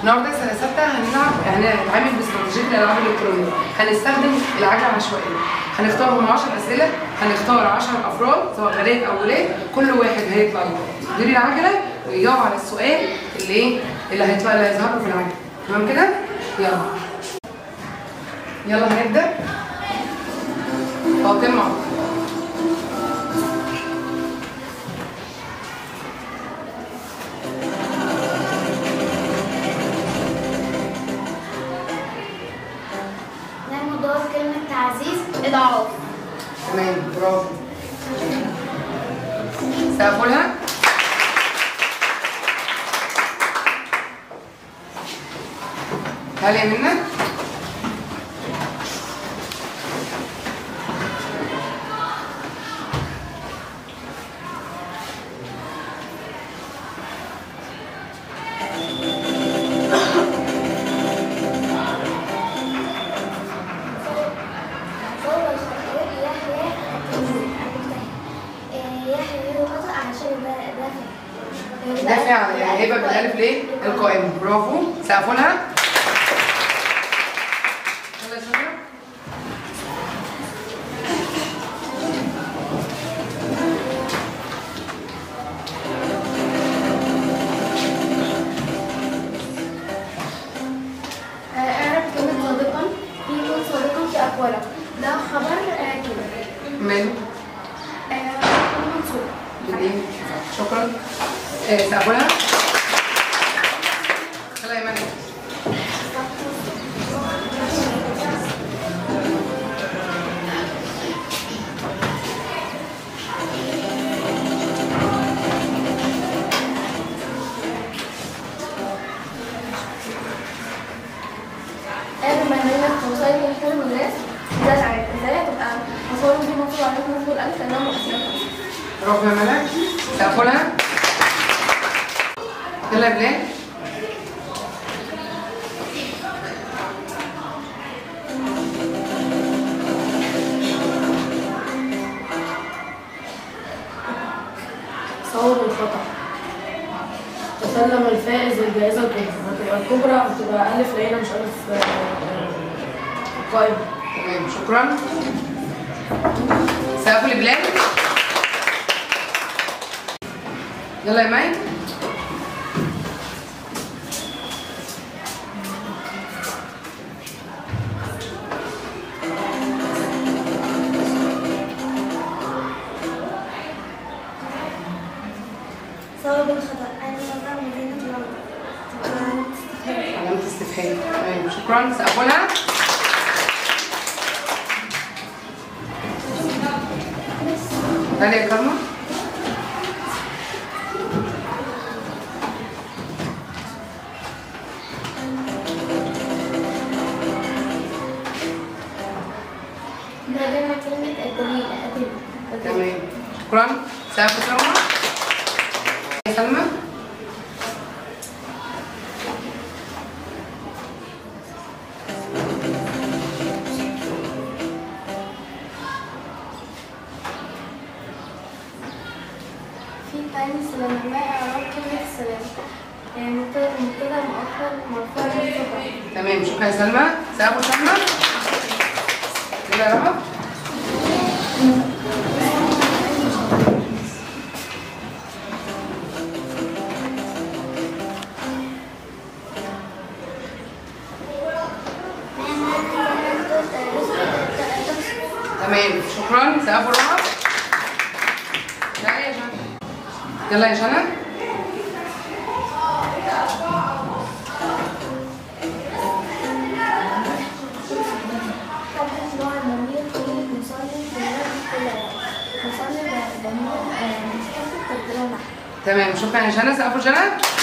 النهارده سنه سته هنلعب هنتعامل باستراتيجيه الالعاب الالكترونيه هنستخدم العجله العشوائيه هنختار من 10 اسئله هنختار 10 افراد سواء بنات او ولاد كل واحد هيطلع يدير العجله ويجاوب على السؤال اللي ايه اللي هيطلع اللي هيظهر له في العجله تمام كده يلا يلا هنبدا فاطمه نعمل دور كلمة تعزيز إضعاف تمام برافو سقفولها هل يا منى صور الخطأ يحيى آه، يحيى له خطأ عشان دافع دافع عن الهبه بالالف ليه القائمه برافو سقفولها يلا يا سمرة. اعرف كلمة صادقا في كل صادقا في أقوالك ده خبر آه، كده ماله آه، منصوب بالايه شكرا آه، سقفولها يلا يا منى اعرف برنامج توصيل يحترم الناس ده العادة ازاي هتبقى مصورهم دي مفروض عليكم نصب الألف لأنها مؤثرة برافو يا ملك سقفولها يلا يا بلال صور الخطأ تسلم الفائز الجائزة الكبرى هتبقى الكبرى هتبقى ألف لقينا مش ألف آه، آه، قائمة تمام شكرا سقفوا لبلال يلا يا مي صواب الخطأ أنا مطار مدينة لندن تبقى علامة استفهام علامة استفهام تمام شكرا سقفوا لها تعالي يا كرمة ده جمع كلمة الجميل أدب تمام شكرا سقفوا سلمى يا سلمى في تاني سلام ما إعراب كلمة السلام يعني مبتدأ مبتدأ مؤخر مرفوع بالصفة تمام شكرا يا سلمى سقفوا سلمى يلا يا رهب تمام شكرا سقفوا رهب لا يا جنى يلا يا جنى حدث نوع الضمير كلمة مصلي في النبي كلها مصلي ضمير مستقبل تقديره نحو تمام شكرا يا جنى سقفوا جنى